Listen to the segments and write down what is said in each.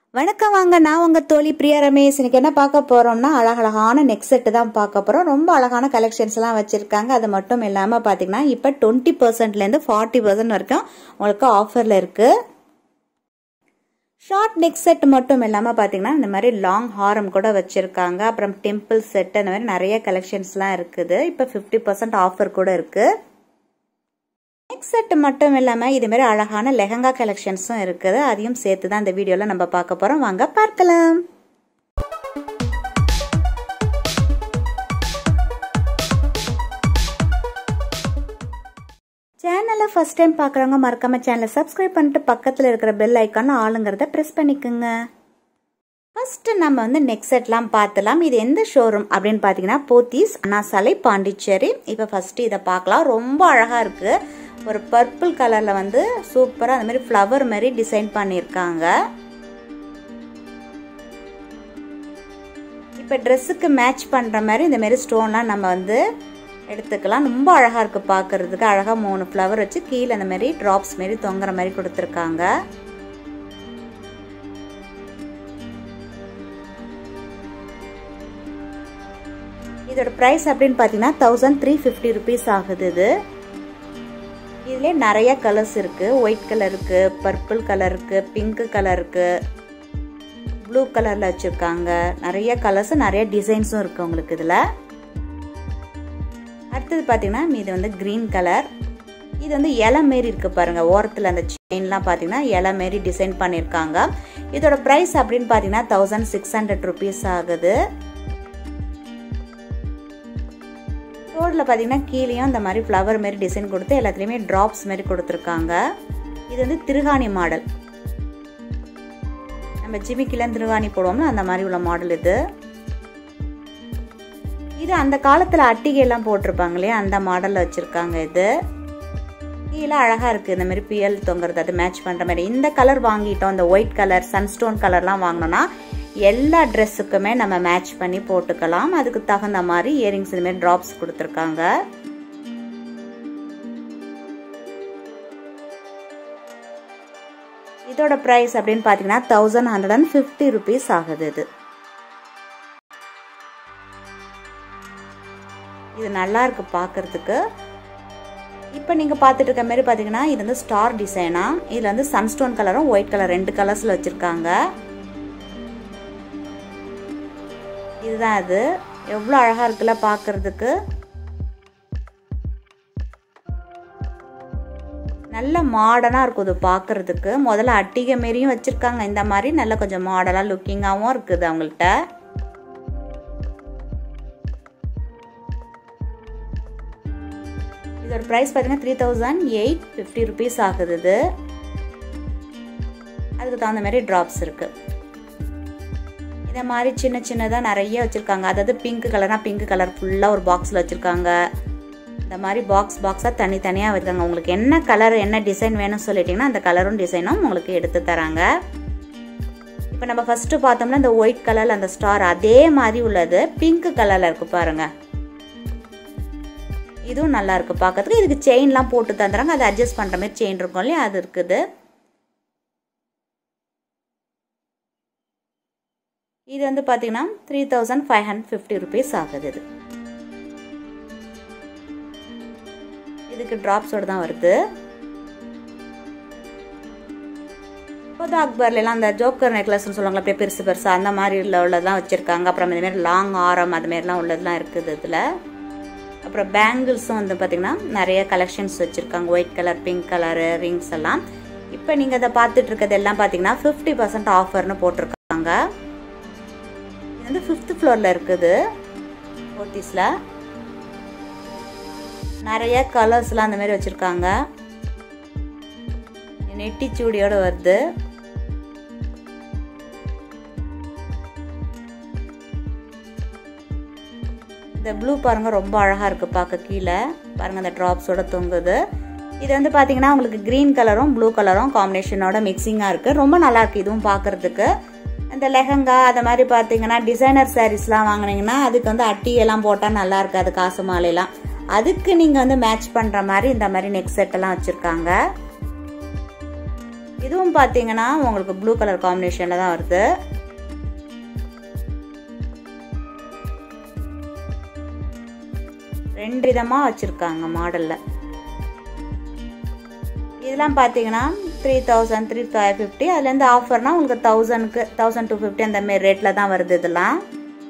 வணக்கம் வாங்க நான் உங்க தோழி பிரியா ரமேஷ் இன்னைக்கு என்ன பார்க்க போறோம்னா அழகழகான நெக் செட்டு தான் பார்க்க போறோம் ரொம்ப அழகான கலெக்ஷன்ஸ் எல்லாம் வச்சிருக்காங்க அது மட்டும் இல்லாம பாத்தீங்கன்னா இப்ப டுவெண்ட்டி பர்சன்ட்ல இருந்து ஃபார்ட்டி பர்சன்ட் வரைக்கும் உங்களுக்கு ஆஃபர்ல இருக்கு ஷார்ட் நெக் செட் மட்டும் இல்லாம பாத்தீங்கன்னா இந்த மாதிரி லாங் ஹாரம் கூட வச்சிருக்காங்க அப்புறம் டெம்பிள் செட் அந்த மாதிரி நிறைய கலெக்ஷன்ஸ்லாம் இருக்குது இப்ப ஃபிஃப்டி பர்சன்ட் ஆஃபர் கூட இருக்கு நெக் செட் மட்டும் இல்லாமல் இது மாதிரி அழகான லெஹங்கா கலெக்ஷன்ஸும் இருக்குது அதையும் சேர்த்து தான் இந்த வீடியோவில் நம்ம பார்க்க போகிறோம் வாங்க பார்க்கலாம் சேனலை ஃபர்ஸ்ட் டைம் பார்க்குறவங்க மறக்காம சேனலை சப்ஸ்கிரைப் பண்ணிட்டு பக்கத்தில் இருக்கிற பெல் ஐக்கான ஆளுங்கிறத ப்ரெஸ் பண்ணிக்கோங்க ஃபர்ஸ்ட் நம்ம வந்து நெக் செட்லாம் பார்த்துலாம் இது எந்த ஷோரூம் அப்படின்னு பார்த்தீங்கன்னா போத்தீஸ் அண்ணாசாலை பாண்டிச்சேரி இப்போ ஃபர்ஸ்ட் இதை பார்க்கலாம் ரொம்ப அழகாக இருக்குது ஒரு பர்பிள் கலரில் வந்து சூப்பராக அந்த மாதிரி ஃப்ளவர் மாதிரி டிசைன் பண்ணியிருக்காங்க இப்போ ட்ரெஸ்ஸுக்கு மேட்ச் பண்ணுற மாதிரி இந்த மாதிரி ஸ்டோன்லாம் நம்ம வந்து எடுத்துக்கலாம் ரொம்ப அழகாக இருக்குது பார்க்குறதுக்கு அழகாக மூணு ஃப்ளவர் வச்சு கீழே அந்த மாதிரி ட்ராப்ஸ் மாரி தொங்குற மாதிரி கொடுத்துருக்காங்க இதோட ப்ரைஸ் அப்படின்னு பார்த்தீங்கன்னா தௌசண்ட் த்ரீ ஃபிஃப்டி ருபீஸ் ஆகுது இது இதுலேயே நிறைய கலர்ஸ் இருக்குது ஒயிட் கலர் இருக்குது பர்பிள் கலர் இருக்குது பிங்க் கலர் இருக்குது ப்ளூ கலரில் வச்சுருக்காங்க நிறைய கலர்ஸ் நிறைய டிசைன்ஸும் இருக்குது உங்களுக்கு இதில் அடுத்தது பார்த்தீங்கன்னா இது வந்து க்ரீன் கலர் இது வந்து இலை மாரி இருக்குது பாருங்கள் ஓரத்தில் அந்த செயின்லாம் பார்த்தீங்கன்னா இலை மாரி டிசைன் பண்ணியிருக்காங்க இதோட ப்ரைஸ் அப்படின்னு பார்த்தீங்கன்னா தௌசண்ட் சிக்ஸ் ஹண்ட்ரட் ருபீஸ் ஆகுது தோடில் பார்த்தீங்கன்னா கீழேயும் இந்த மாதிரி ஃப்ளவர் மாரி டிசைன் கொடுத்து எல்லாத்துலேயுமே ட்ராப்ஸ் மாரி கொடுத்துருக்காங்க இது வந்து திருகாணி மாடல் நம்ம ஜிமிக்கிலாம் திருகாணி போடுவோம்ல அந்த மாதிரி உள்ள மாடல் இது இது அந்த காலத்தில் அட்டிகையெல்லாம் போட்டிருப்பாங்க இல்லையா அந்த மாடலில் வச்சுருக்காங்க இது கீழே அழகாக இருக்குது இந்த மாதிரி பியல் தொங்குறது அது மேட்ச் பண்ணுற மாதிரி இந்த கலர் வாங்கிட்டோம் இந்த ஒயிட் கலர் சன்ஸ்டோன் கலர்லாம் வாங்கினோன்னா எல்லா ட்ரெஸ்ஸுக்குமே நம்ம மேட்ச் பண்ணி போட்டுக்கலாம் அதுக்கு தகுந்த மாதிரி இயரிங்ஸ் இந்த மாதிரி ட்ராப்ஸ் கொடுத்துருக்காங்க இதோட ப்ரைஸ் அப்படின்னு பார்த்தீங்கன்னா thousand hundred and fifty rupees ஆகுது இது இது நல்லா இருக்கு பார்க்கறதுக்கு இப்போ நீங்கள் பார்த்துட்டு இருக்க மாதிரி பார்த்தீங்கன்னா இது வந்து ஸ்டார் டிசைனா இதில் வந்து சன்ஸ்டோன் கலரும் ஒயிட் கலர் ரெண்டு கலர்ஸில் வச்சுருக்காங்க இதுதான் அது எவ்வளோ அழகாக இருக்குல்ல பார்க்கறதுக்கு நல்ல மாடர்னாக இருக்கும் இது பார்க்கறதுக்கு முதல்ல அட்டிகை மாரியும் வச்சுருக்காங்க இந்த மாதிரி நல்ல கொஞ்சம் மாடலாக லுக்கிங்காகவும் இருக்குது அவங்கள்ட்ட இதோட ப்ரைஸ் பார்த்தீங்கன்னா three thousand eight fifty rupees ஆகுது இது அதுக்கு தகுந்த மாதிரி ட்ராப்ஸ் இருக்குது இந்த மாதிரி சின்ன சின்னதாக நிறைய வச்சுருக்காங்க அதாவது பிங்க் கலர்னால் பிங்க் கலர் ஃபுல்லாக ஒரு பாக்ஸில் வச்சுருக்காங்க இந்த மாதிரி பாக்ஸ் பாக்ஸாக தனித்தனியாக வச்சுருக்காங்க உங்களுக்கு என்ன கலர் என்ன டிசைன் வேணும்னு சொல்லிட்டிங்கன்னா அந்த கலரும் டிசைனும் உங்களுக்கு எடுத்து தராங்க இப்போ நம்ம ஃபஸ்ட்டு பார்த்தோம்னா இந்த ஒயிட் கலரில் அந்த ஸ்டார் அதே மாதிரி உள்ளது பிங்க் கலரில் இருக்குது பாருங்கள் இதுவும் நல்லா இருக்குது பார்க்கறதுக்கு இதுக்கு செயின்லாம் போட்டு தந்துறாங்க அதை அட்ஜஸ்ட் பண்ணுற மாதிரி செயின் இருக்கும் இல்லையா அது இருக்குது இது வந்து பார்த்தீங்கன்னா three thousand five hundred fifty rupees ஆகுது இது இதுக்கு ட்ராப்ஸோடு தான் வருது இப்போது அக்பர்லாம் அந்த ஜோக்கர் நெக்லஸ்னு சொல்லுவாங்க அப்படியே பெருசு பெருசு அந்த மாதிரி உள்ளதெல்லாம் வச்சுருக்காங்க அப்புறம் இதுமாரி லாங் ஆரம் அது மாதிரிலாம் உள்ளதெல்லாம் இருக்குது இதில் அப்புறம் பேங்கிள்ஸும் வந்து பார்த்திங்கன்னா நிறைய கலெக்ஷன்ஸ் வச்சுருக்காங்க white colour pink colour rings எல்லாம் இப்போ நீங்கள் அதை பார்த்துட்டு இருக்கிறது எல்லாம் பார்த்தீங்கன்னா ஃபிஃப்டி பர்சன்ட் ஆஃபர்னு போட்டிருக்காங்க இது வந்து ஃபிஃப்த் ஃப்ளோரில் இருக்குது போத்தீஸில் நிறைய கலர்ஸ்லாம் அந்த மாதிரி வச்சுருக்காங்க நெட்டிச்சூடியோடு வருது இந்த ப்ளூ பாருங்கள் ரொம்ப அழகாக இருக்குது பார்க்க கீழே பாருங்கள் அந்த ட்ராப்ஸோட தொங்குது இது வந்து பார்த்தீங்கன்னா உங்களுக்கு க்ரீன் கலரும் ப்ளூ கலரும் காம்பினேஷனோட மிக்சிங்காக இருக்குது ரொம்ப நல்லாயிருக்கு இதுவும் பார்க்குறதுக்கு இந்த லெஹங்கா அதை மாதிரி பார்த்தீங்கன்னா டிசைனர் சாரீஸ்லாம் வாங்கினீங்கன்னா அதுக்கு வந்து அட்டியெல்லாம் போட்டால் நல்லா இருக்காது காசு மாலையெல்லாம் அதுக்கு நீங்கள் வந்து மேட்ச் பண்ணுற மாதிரி இந்த மாதிரி நெக் செட்டெல்லாம் வச்சுருக்காங்க இதுவும் பார்த்தீங்கன்னா உங்களுக்கு ப்ளூ கலர் காம்பினேஷனில் தான் வருது ரெண்டு விதமாக வச்சுருக்காங்க மாடலில் இதெல்லாம் பார்த்தீங்கன்னா three thousand three five fifty அதுலேருந்து ஆஃபர்னால் உங்களுக்கு தௌசண்ட்க்கு தௌசண்ட் டூ ஃபிஃப்டி அந்த மாரி ரேட்டில் தான் வருது இதெல்லாம்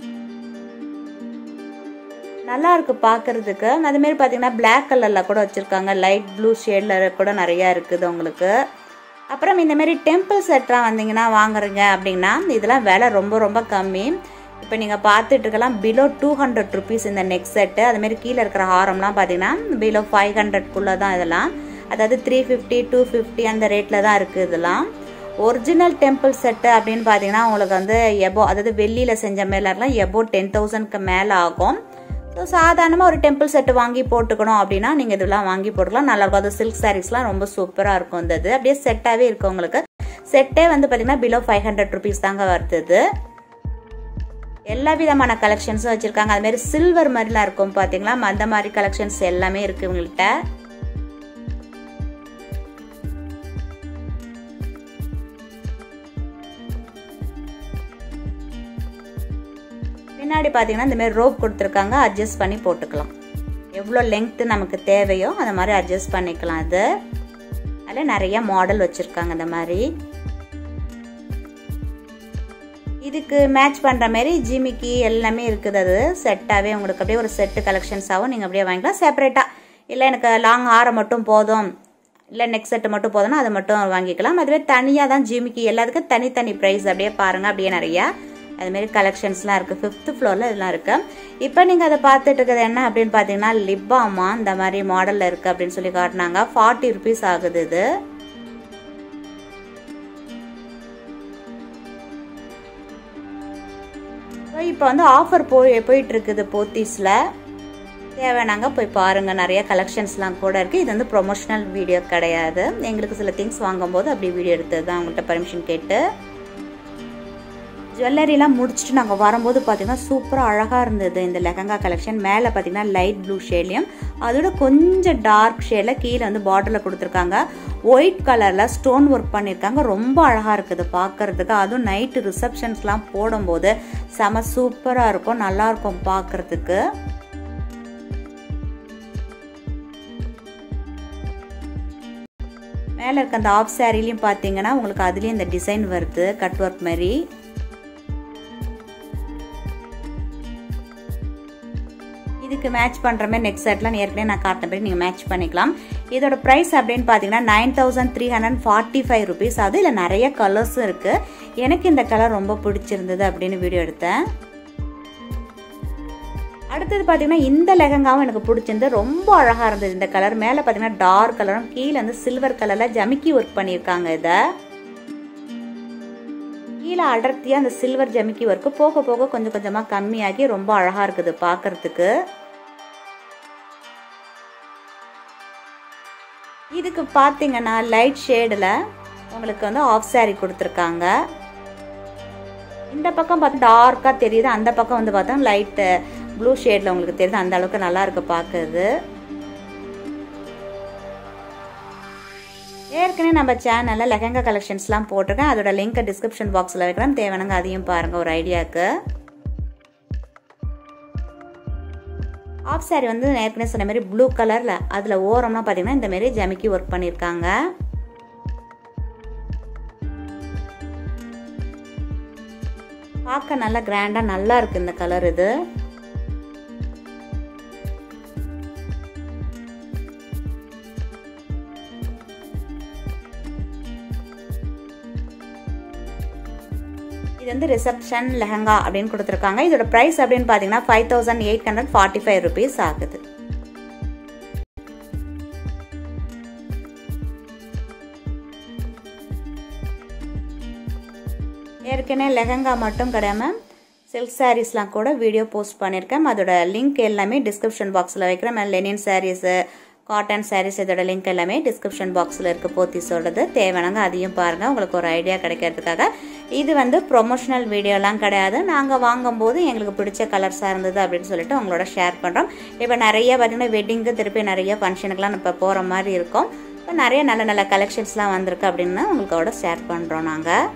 நல்லா இருக்கு பார்க்கறதுக்கு அதுமாரி பார்த்தீங்கன்னா பிளாக் கலரில் கூட வச்சுருக்காங்க லைட் ப்ளூ ஷேடில் கூட நிறையா இருக்குது உங்களுக்கு அப்புறம் இந்த மாதிரி டெம்பிள் செட்லாம் வந்தீங்கன்னா வாங்குறீங்க அப்படின்னா இதெல்லாம் விலை ரொம்ப ரொம்ப கம்மி இப்போ நீங்கள் பார்த்துட்டு இருக்கலாம் பிலோ டூ ஹண்ட்ரட் ருபீஸ் இந்த நெக் செட்டு அதுமாரி கீழே இருக்கிற ஹாரம்லாம் பார்த்தீங்கன்னா பிலோ ஃபைவ் ஹண்ட்ரட்குள்ளே தான் இதெல்லாம் அதாவது த்ரீ ஃபிஃப்டி டூ ஃபிஃப்டி அந்த ரேட்டில் தான் இருக்குது இதெல்லாம் ஒரிஜினல் டெம்பிள் செட்டு அப்படின்னு பார்த்தீங்கன்னா உங்களுக்கு வந்து எபோ அதாவது வெள்ளியில் செஞ்ச மேலாம் எபோ டென் தௌசண்ட்க்கு மேலே ஆகும் ஸோ சாதாரணமாக ஒரு டெம்பிள் செட்டு வாங்கி போட்டுக்கணும் அப்படின்னா நீங்கள் இதெல்லாம் வாங்கி போட்டுக்கலாம் நல்லாயிருக்கும் அது சில்க் சாரீஸ்லாம் ரொம்ப சூப்பராக இருக்கும் இந்த இது அப்படியே செட்டாகவே இருக்கும் உங்களுக்கு செட்டே வந்து பார்த்தீங்கன்னா பிலோ ஃபைவ் ஹண்ட்ரட் ருபீஸ் தாங்க வருது எல்லா விதமான கலெக்ஷன்ஸும் வச்சுருக்காங்க அதுமாரி சில்வர் மாதிரிலாம் இருக்கும் பார்த்தீங்களா அந்த மாதிரி கலெக்ஷன்ஸ் எல்லாமே இருக்குது உங்கள்கிட்ட பின்னாடி பார்த்தீங்கன்னா இந்த மாதிரி ரோப் கொடுத்துருக்காங்க அட்ஜஸ்ட் பண்ணி போட்டுக்கலாம் எவ்வளோ லெங்க்த்து நமக்கு தேவையோ அந்த மாதிரி அட்ஜஸ்ட் பண்ணிக்கலாம் அது அதில் நிறைய மாடல் வச்சுருக்காங்க இந்த மாதிரி இதுக்கு மேட்ச் பண்ணுற மாதிரி ஜிமிக்கி எல்லாமே இருக்குது அது செட்டாகவே உங்களுக்கு அப்படியே ஒரு செட்டு கலெக்ஷன்ஸாகவும் நீங்கள் அப்படியே வாங்கிக்கலாம் செப்பரேட்டாக இல்லை எனக்கு லாங் ஆரம் மட்டும் போதும் இல்லை நெக் செட்டு மட்டும் போதும்னா அதை மட்டும் வாங்கிக்கலாம் அதுவே தனியாக தான் ஜிமிக்கி எல்லாத்துக்கும் தனித்தனி ப்ரைஸ் அப்படியே பாருங்கள் அப்படியே நிறையா அதுமாரி கலெக்ஷன்ஸ்லாம் இருக்குது ஃபிஃப்த் ஃப்ளோரில் இதெல்லாம் இருக்குது இப்போ நீங்கள் அதை பார்த்துட்டு இருக்கிறது என்ன அப்படின்னு பார்த்தீங்கன்னா லிப்பாமா இந்த மாதிரி மாடலில் இருக்குது அப்படின்னு சொல்லி காட்டினாங்க ஃபார்ட்டி ருபீஸ் ஆகுது இது இப்போ வந்து ஆஃபர் போய் போயிட்டு இருக்குது போத்தீஸில் தேவைனாங்க போய் பாருங்கள் நிறைய கலெக்ஷன்ஸ்லாம் கூட இருக்குது இது வந்து ப்ரொமோஷனல் வீடியோ கிடையாது எங்களுக்கு சில திங்ஸ் வாங்கும்போது அப்படி வீடியோ எடுத்தது தான் அவங்கள்ட்ட பர்மிஷன் கேட்டு ஜுவல்லரிலாம் முடிச்சுட்டு நாங்கள் வரும்போது பார்த்தீங்கன்னா சூப்பராக அழகாக இருந்தது இந்த லெஹங்கா கலெக்ஷன் மேலே பார்த்தீங்கன்னா லைட் ப்ளூ ஷேட்லையும் அதோட கொஞ்சம் டார்க் ஷேடில் கீழே வந்து பாட்டிலில் கொடுத்துருக்காங்க ஒயிட் கலரில் ஸ்டோன் ஒர்க் பண்ணியிருக்காங்க ரொம்ப அழகாக இருக்குது பார்க்குறதுக்கு அதுவும் நைட்டு ரிசப்ஷன்ஸ்லாம் போடும்போது செம சூப்பராக இருக்கும் நல்லாயிருக்கும் பார்க்குறதுக்கு மேலே இருக்க அந்த ஆஃப் சாரிலையும் பார்த்தீங்கன்னா உங்களுக்கு அதுலேயும் இந்த டிசைன் வருது கட் ஒர்க் மாதிரி இதுக்கு மேட்ச் பண்ணுற மாதிரி நெக்ஸ்ட் செட்லாம் ஏற்கனவே நான் காட்டின மாதிரி நீங்கள் மேட்ச் பண்ணிக்கலாம் இதோட ப்ரைஸ் அப்படின்னு பார்த்தீங்கன்னா nine thousand three hundred forty five rupees அது இல்லை நிறைய கலர்ஸும் இருக்குது எனக்கு இந்த கலர் ரொம்ப பிடிச்சிருந்தது அப்படின்னு வீடியோ எடுத்தேன் அடுத்தது பார்த்தீங்கன்னா இந்த லெஹங்காவும் எனக்கு பிடிச்சிருந்து ரொம்ப அழகாக இருந்தது இந்த கலர் மேலே பார்த்தீங்கன்னா டார்க் கலரும் கீழே வந்து சில்வர் கலரில் ஜமிக்கி ஒர்க் பண்ணியிருக்காங்க இதை கீழே அடர்த்தியாக அந்த சில்வர் ஜமிக்கி ஒர்க்கு போக போக கொஞ்சம் கொஞ்சமாக கம்மியாகி ரொம்ப அழகாக இருக்குது பார்க்கறதுக்கு இதுக்கு பார்த்தீங்கன்னா லைட் ஷேடில் உங்களுக்கு வந்து ஆஃப் சாரி கொடுத்துருக்காங்க இந்த பக்கம் பார்த்தா டார்க்காக தெரியுது அந்த பக்கம் வந்து பார்த்தா லைட்டு ப்ளூ ஷேடில் உங்களுக்கு தெரியுது அந்த அளவுக்கு நல்லா இருக்கு பார்க்குறது ஏற்கனவே நம்ம சேனலில் லெஹங்கா கலெக்ஷன்ஸ்லாம் போட்டிருக்கேன் அதோட லிங்க்கை டிஸ்கிரிப்ஷன் பாக்ஸில் வைக்கிறேன் தேவைனாங்க அதையும் பாருங்கள் ஒரு ஐடியாவுக்கு ஆஃப் சாரி வந்து ஏற்கனவே சொன்ன மாதிரி ப்ளூ கலரில் அதில் ஓரம்லாம் பார்த்தீங்கன்னா இந்த மாதிரி ஜமிக்கி ஒர்க் பண்ணியிருக்காங்க பார்க்க நல்லா கிராண்டாக நல்லா இருக்குது இந்த கலர் இது இது வந்து ரிசப்ஷன் லெஹங்கா அப்படின்னு கொடுத்துருக்காங்க இதோட ப்ரைஸ் அப்படின்னு பார்த்தீங்கன்னா five thousand eight hundred forty five rupees ஆகுது ஏற்கனவே லெஹங்கா மட்டும் கிடையாமல் சில்க் சாரீஸ்லாம் கூட வீடியோ போஸ்ட் பண்ணியிருக்கேன் அதோட லிங்க் எல்லாமே டிஸ்கிரிப்ஷன் பாக்ஸில் வைக்கிறேன் லெனின் சாரீஸு காட்டன் சாரீஸ் இதோட லிங்க் எல்லாமே டிஸ்கிரிப்ஷன் பாக்ஸில் இருக்க போத்தி சொல்கிறது தேவைனாங்க அதையும் பாருங்கள் உங்களுக்கு ஒரு ஐடியா கிடைக்கிறதுக்காக இது வந்து ப்ரொமோஷனல் வீடியோலாம் கிடையாது நாங்கள் வாங்கும்போது எங்களுக்கு பிடிச்ச கலர்ஸாக இருந்தது அப்படின்னு சொல்லிட்டு உங்களோட ஷேர் பண்ணுறோம் இப்போ நிறைய பார்த்திங்கன்னா வெட்டிங்க்கு திருப்பி நிறைய ஃபங்க்ஷனுக்குலாம் இப்போ போகிற மாதிரி இருக்கும் இப்போ நிறைய நல்ல நல்ல கலெக்ஷன்ஸ்லாம் வந்திருக்கு அப்படின்னு உங்களுக்கோட ஷேர் பண்ணுறோம் நாங்கள்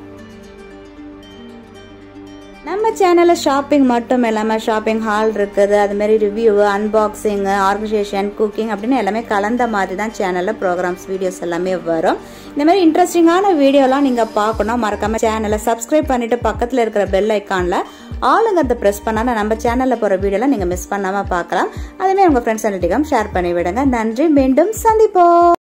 நம்ம சேனலில் ஷாப்பிங் மட்டும் இல்லாமல் ஷாப்பிங் ஹால் இருக்குது அதுமாரி ரிவ்யூ அன்பாக்சிங்கு ஆர்கனைசேஷன் குக்கிங் அப்படின்னு எல்லாமே கலந்த மாதிரி தான் சேனலில் ப்ரோக்ராம்ஸ் வீடியோஸ் எல்லாமே வரும் இந்த மாதிரி இன்ட்ரெஸ்டிங்கான வீடியோலாம் நீங்கள் பார்க்கணும் மறக்காமல் சேனலை சப்ஸ்கிரைப் பண்ணிவிட்டு பக்கத்தில் இருக்கிற பெல் ஐக்கானில் ஆளுங்கிறத ப்ரெஸ் பண்ணால் நம்ம சேனலில் போகிற வீடியோலாம் நீங்கள் மிஸ் பண்ணாமல் பார்க்கலாம் அதுமாரி உங்கள் ஃப்ரெண்ட்ஸ் அண்டிகம் ஷேர் பண்ணி விடுங்க நன்றி மீண்டும் சந்திப்போம்